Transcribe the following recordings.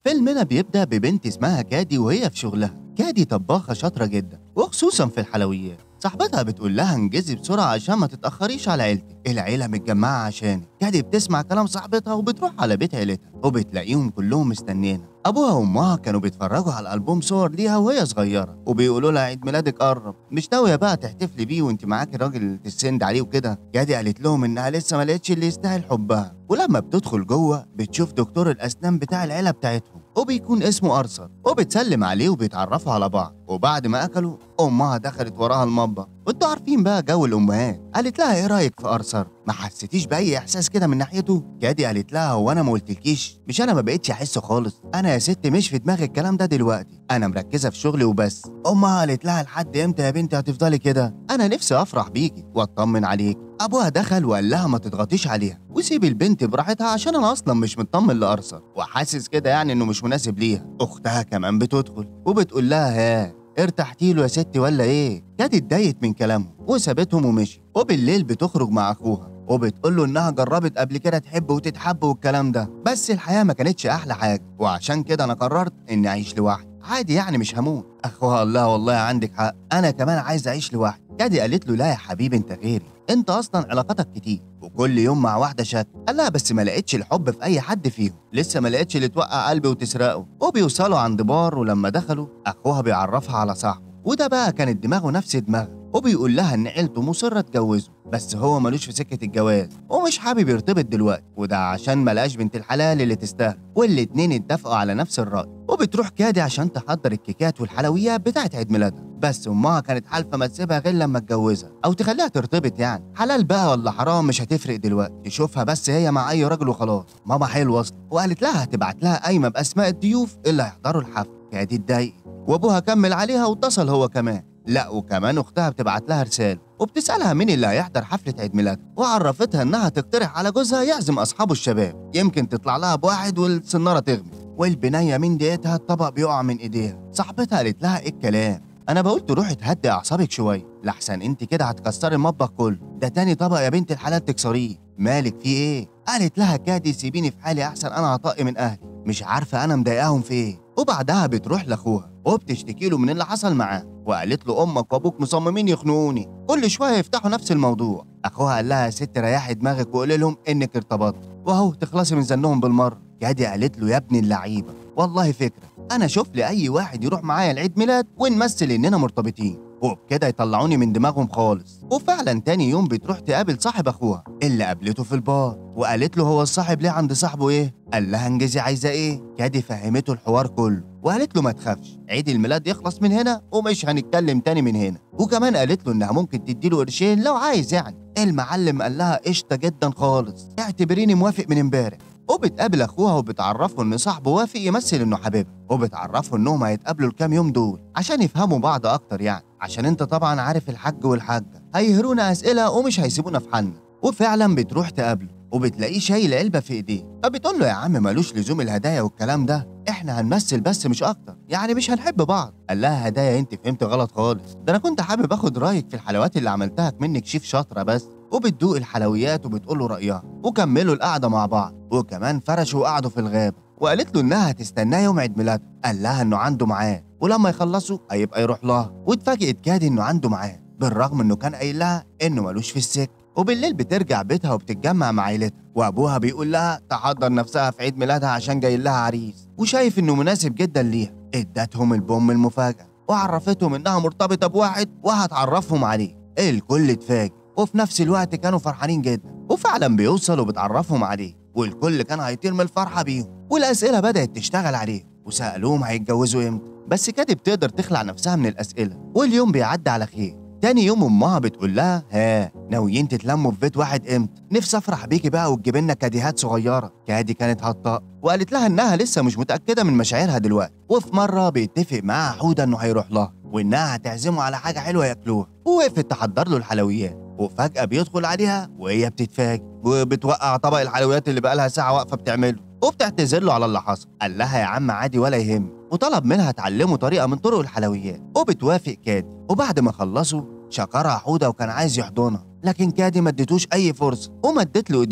فيلمنا بيبدأ ببنت اسمها كادي وهي في شغلها كادي طباخة شاطرة جدا وخصوصا في الحلويات صاحبتها بتقول لها انجزي بسرعة عشان ما تتأخريش على عيلتك العيلة متجمعة عشانك كادي بتسمع كلام صاحبتها وبتروح على بيت عيلتها وبتلاقيهم كلهم مستنيينها أبوها وأمها كانوا بيتفرجوا على ألبوم صور ليها وهي صغيرة وبيقولوا لها عيد ميلادك قرب مش ناوية بقى تحتفلي بيه وانت معاكي راجل تسند عليه وكده كادي قالت لهم إنها لسه ما لقتش اللي يستاهل حبها ولما بتدخل جوه بتشوف دكتور الأسنان بتاع العيلة بتاعتهم وبيكون اسمه أرثر وبتسلم عليه وبيتعرفوا على بعض وبعد ما أكلوا أمها دخلت وراها المطبخ وانتوا عارفين بقى جو الأمهات قالت لها إيه رأيك في أرثر ما حسيتيش بأي إحساس كده من ناحيته كادي قالت لها هو أنا ما قلتلكيش مش أنا ما بقتش أحس خالص أنا يا ست مش في دماغي الكلام ده دلوقتي أنا مركزة في شغلي وبس أمها قالت لها لحد إمتى يا بنتي هتفضلي كده أنا نفسي أفرح بيكي وأطمن عليك أبوها دخل وقال لها ما تضغطيش عليها وسيبي البنت براحتها عشان أنا أصلا مش مطمن لأرثر وحاسس كده يعني إنه مش مناسب ليها أختها كمان بتدخل وبتقول لها ها ارتحتي له يا ستي ولا ايه؟ كانت اتضايقت من كلامهم وسابتهم ومشي وبالليل بتخرج مع اخوها وبتقول له انها جربت قبل كده تحب وتتحب والكلام ده بس الحياه ما كانتش احلى حاجه وعشان كده انا قررت اني اعيش لوحدي عادي يعني مش هموت اخوها قال لها والله عندك حق انا كمان عايز اعيش لوحدي كادي قالت له لا يا حبيبي انت غيري انت اصلا علاقاتك كتير وكل يوم مع واحده شكل قال لها بس ما لقيتش الحب في اي حد فيهم لسه ما لقيتش اللي توقع قلبي وتسرقه وبيوصلوا عند بار ولما دخلوا اخوها بيعرفها على صاحبه وده بقى كانت دماغه نفس دماغها وبيقول لها ان عيلته مصره تجوزه بس هو ملوش في سكه الجواز ومش حابب يرتبط دلوقتي وده عشان ملقاش بنت الحلال اللي تستاهل والاتنين اتفقوا على نفس الراي وبتروح كادي عشان تحضر الكيكات والحلويات بتاعت عيد ميلادها بس امها كانت حالفه ما تسيبها غير لما تجوزها او تخليها ترتبط يعني حلال بقى ولا حرام مش هتفرق دلوقتي تشوفها بس هي مع اي راجل وخلاص ماما حلوه اصلا وقالت لها هتبعت لها قايمه باسماء الضيوف اللي هيحضروا الحفله كادي اتضايقت وابوها كمل عليها واتصل هو كمان لا وكمان اختها بتبعت لها رساله وبتسالها مين اللي هيحضر حفله عيد ميلادها وعرفتها انها تقترح على جوزها يعزم اصحابه الشباب يمكن تطلع لها بواحد والسناره تغمي والبنيه من دقيقتها الطبق بيقع من ايديها صاحبتها قالت لها ايه الكلام انا بقول تروحي تهدي اعصابك شويه لحسن انت كده هتكسري المطبخ كله ده تاني طبق يا بنت الحلال تكسريه مالك في ايه قالت لها كادي سيبيني في حالي احسن انا هطق من اهلي مش عارفه انا مضايقاهم في ايه وبعدها بتروح لاخوها وبتشتكي له من اللي حصل معاه وقالت له امك وابوك مصممين يخنقوني كل شويه يفتحوا نفس الموضوع اخوها قال لها يا ست ريحي دماغك وقولي لهم انك ارتبطت واهو تخلصي من زنهم بالمره كادي قالت له يا ابن اللعيبه والله فكره انا شوف لي اي واحد يروح معايا العيد ميلاد ونمثل اننا مرتبطين وبكده يطلعوني من دماغهم خالص وفعلا تاني يوم بتروح تقابل صاحب اخوها اللي قابلته في البار وقالت له هو الصاحب ليه عند صاحبه ايه قال لها انجزي عايزه ايه كادي فهمته الحوار كله وقالت له ما تخافش عيد الميلاد يخلص من هنا ومش هنتكلم تاني من هنا وكمان قالت له انها ممكن تديله قرشين لو عايز يعني المعلم قال لها قشطه جدا خالص اعتبريني موافق من امبارح وبتقابل اخوها وبتعرفه ان صاحبه وافق يمثل انه حبيبها وبتعرفه انهم هيتقابلوا الكام يوم دول عشان يفهموا بعض اكتر يعني عشان انت طبعا عارف الحاج والحاجه هيهرونا اسئله ومش هيسيبونا في حالنا وفعلا بتروح تقابله وبتلاقيه شايل علبه في ايديه فبتقول له يا عم ملوش لزوم الهدايا والكلام ده احنا هنمثل بس مش اكتر يعني مش هنحب بعض قال لها هدايا انت فهمت غلط خالص ده انا كنت حابب اخد رايك في الحلويات اللي عملتها منك شيف شاطره بس وبتدوق الحلويات وبتقول له رايها وكملوا القعده مع بعض وكمان فرشوا وقعدوا في الغابه وقالت له انها هتستناه يوم عيد ميلاده قال لها انه عنده ميعاد ولما يخلصوا هيبقى يروح لها واتفاجئت كادي انه عنده ميعاد بالرغم انه كان قايل لها انه ملوش في السك وبالليل بترجع بيتها وبتتجمع مع عيلتها وابوها بيقول لها تحضر نفسها في عيد ميلادها عشان جاي لها عريس وشايف انه مناسب جدا ليها ادتهم البوم المفاجاه وعرفتهم انها مرتبطه بواحد وهتعرفهم عليه الكل اتفاجئ وفي نفس الوقت كانوا فرحانين جدا وفعلا بيوصل وبتعرفهم عليه والكل كان هيطير من الفرحه بيهم والاسئله بدات تشتغل عليهم وسالوهم هيتجوزوا امتى بس كانت بتقدر تخلع نفسها من الاسئله واليوم بيعدي على خير تاني يوم امها بتقول لها ها ناويين تتلموا في بيت واحد امتى نفسي افرح بيكي بقى وتجيب لنا كاديهات صغيره كادي كانت هطاء وقالت لها انها لسه مش متاكده من مشاعرها دلوقتي وفي مره بيتفق معاها حوده انه هيروح لها وانها هتعزمه على حاجه حلوه ياكلوها ووقفت تحضر له الحلويات وفجاه بيدخل عليها وهي بتتفاجئ وبتوقع طبق الحلويات اللي بقالها ساعه واقفه بتعمله وبتعتذر له على اللي حصل قال لها يا عم عادي ولا يهم وطلب منها تعلمه طريقه من طرق الحلويات وبتوافق كادي وبعد ما خلصوا شكرها حوده وكان عايز يحضنها لكن كادي ما اديتوش اي فرصه ومدت له ايديها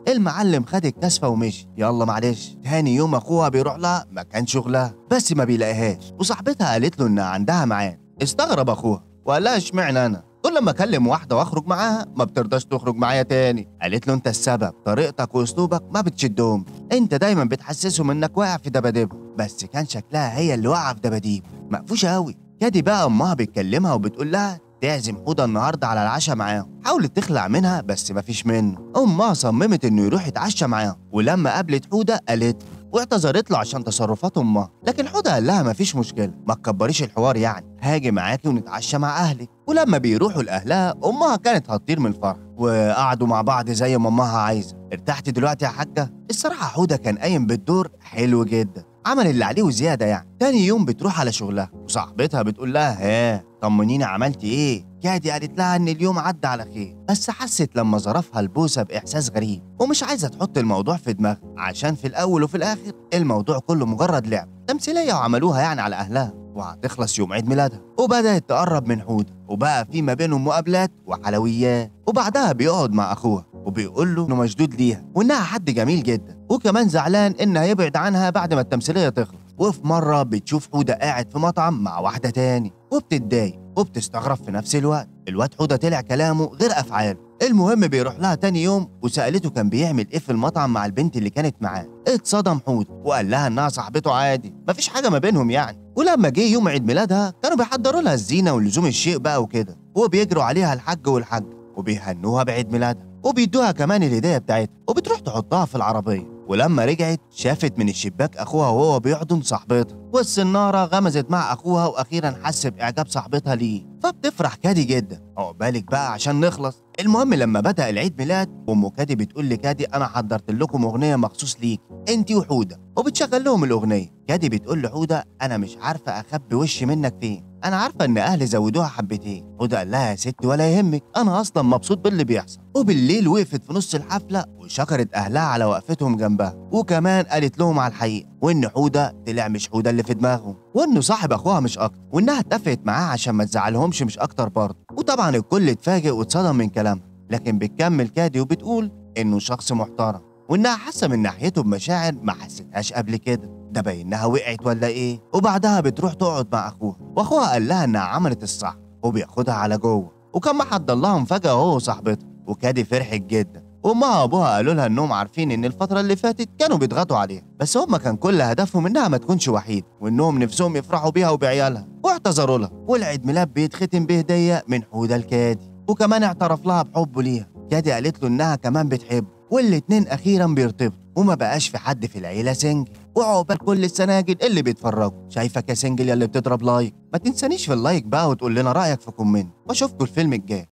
المعلم خد الكسفة ومشي يلا معلش تاني يوم اخوها بيروح لها مكان شغلها بس ما بيلاقيهاش وصاحبتها قالت له ان عندها ميعاد استغرب اخوها وقال لها اشمعنى انا كل لما اكلم واحده واخرج معاها ما بترضاش تخرج معايا تاني قالت له انت السبب طريقتك واسلوبك ما بتشدهم انت دايما بتحسسهم انك واقع في دباديبهم بس كان شكلها هي اللي واقعه في دباديب مقفوشه قوي كادي بقى امها بتكلمها وبتقول لها تعزم حوده النهارده على العشاء معاهم حاولت تخلع منها بس مفيش منه امها صممت انه يروح يتعشى معاهم ولما قابلت حوده قالت له واعتذرت له عشان تصرفات امها لكن حوده قال لها مفيش مشكله ما تكبريش الحوار يعني هاجي معاكي ونتعشى مع اهلك ولما بيروحوا لاهلها امها كانت هتطير من الفرح وقعدوا مع بعض زي ما امها عايزه ارتحتي دلوقتي يا حاجه الصراحه حوده كان قايم بالدور حلو جدا عمل اللي عليه وزياده يعني تاني يوم بتروح على شغلها وصاحبتها بتقول لها ها طمنيني عملتي ايه كادي قالت لها ان اليوم عدى على خير بس حست لما ظرفها البوسه باحساس غريب ومش عايزه تحط الموضوع في دماغها عشان في الاول وفي الاخر الموضوع كله مجرد لعب تمثيليه وعملوها يعني على اهلها وهتخلص يوم عيد ميلادها وبدات تقرب من حوده وبقى في ما بينهم مقابلات وحلويات وبعدها بيقعد مع اخوها وبيقول له انه مشدود ليها وانها حد جميل جدا وكمان زعلان ان هيبعد عنها بعد ما التمثيليه تخلص وفي مره بتشوف حوده قاعد في مطعم مع واحده تاني وبتتضايق وبتستغرب في نفس الوقت الواد حوده طلع كلامه غير افعاله المهم بيروح لها تاني يوم وسالته كان بيعمل ايه في المطعم مع البنت اللي كانت معاه اتصدم حوده وقال لها انها صاحبته عادي مفيش حاجه ما بينهم يعني ولما جه يوم عيد ميلادها كانوا بيحضروا لها الزينه ولزوم الشيء بقى وكده وبيجروا عليها الحاج والحاج وبيهنوها بعيد ميلادها وبيدوها كمان الهديه بتاعتها وبتروح تحطها في العربيه ولما رجعت شافت من الشباك اخوها وهو بيحضن صاحبتها والسناره غمزت مع اخوها واخيرا حس باعجاب صاحبتها ليه فبتفرح كادي جدا عقبالك بقى عشان نخلص المهم لما بدا العيد ميلاد ام كادي بتقول لكادي انا حضرت لكم اغنيه مخصوص ليك انت وحوده وبتشغل لهم الاغنيه كادي بتقول لحوده انا مش عارفه اخبي وشي منك فين انا عارفه ان اهلي زودوها حبتين حوده قال لها يا ستي ولا يهمك انا اصلا مبسوط باللي بيحصل وبالليل وقفت في نص الحفله وشكرت اهلها على وقفتهم جنبها وكمان قالت لهم على الحقيقه وان حوده طلع مش حوده اللي في دماغهم وانه صاحب اخوها مش اكتر وانها اتفقت معاه عشان ما تزعلهمش مش اكتر برضه وطبعا الكل اتفاجئ واتصدم من كلامها لكن بتكمل كادي وبتقول انه شخص محترم وانها حاسه من ناحيته بمشاعر ما حسيتهاش قبل كده ده باين انها وقعت ولا ايه وبعدها بتروح تقعد مع اخوها واخوها قال لها انها عملت الصح وبياخدها على جوه وكان محضر لها مفاجاه هو وصاحبتها وكادي فرحت جدا وامها وابوها قالوا لها انهم عارفين ان الفتره اللي فاتت كانوا بيضغطوا عليها بس هم كان كل هدفهم انها ما تكونش وحيده وانهم نفسهم يفرحوا بيها وبعيالها واعتذروا لها والعيد ميلاد بيتختم بهديه من حوده الكادي وكمان اعترف لها بحبه ليها كادي قالت له انها كمان بتحبه والاتنين اخيرا بيرتبطوا وما بقاش في حد في العيله سنجل وعقبال كل السناجل اللي بيتفرجوا شايفك يا سنجل يا اللي بتضرب لايك ما تنسانيش في اللايك بقى وتقول لنا رايك في كومنت واشوفكم الفيلم الجاي